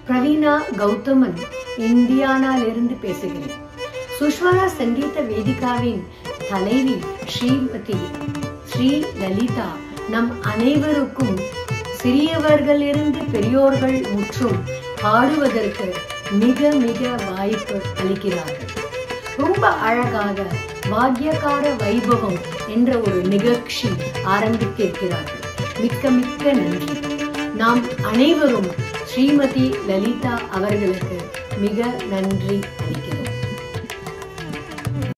பிரவீனா கௌதமன் இந்தியானாலிருந்து பேசுகிறேன் சுஷ்வரா சங்கீத வேதிகாவின் தலைவி ஸ்ரீமதி ஸ்ரீ லலிதா நம் அனைவருக்கும் சிறியவர்களிலிருந்து பெரியோர்கள் முற்றும் பாடுவதற்கு மிக மிக வாய்ப்பு அளிக்கிறார்கள் ரொம்ப அழகாக வாக்கியக்கார வைபவம் என்ற ஒரு நிகழ்ச்சி ஆரம்பித்திருக்கிறார்கள் மிக்க மிக்க நன்றி நாம் அனைவரும் ஸ்ரீமதி லலிதா அவர்களுக்கு மிக நன்றி அளிக்கிறோம்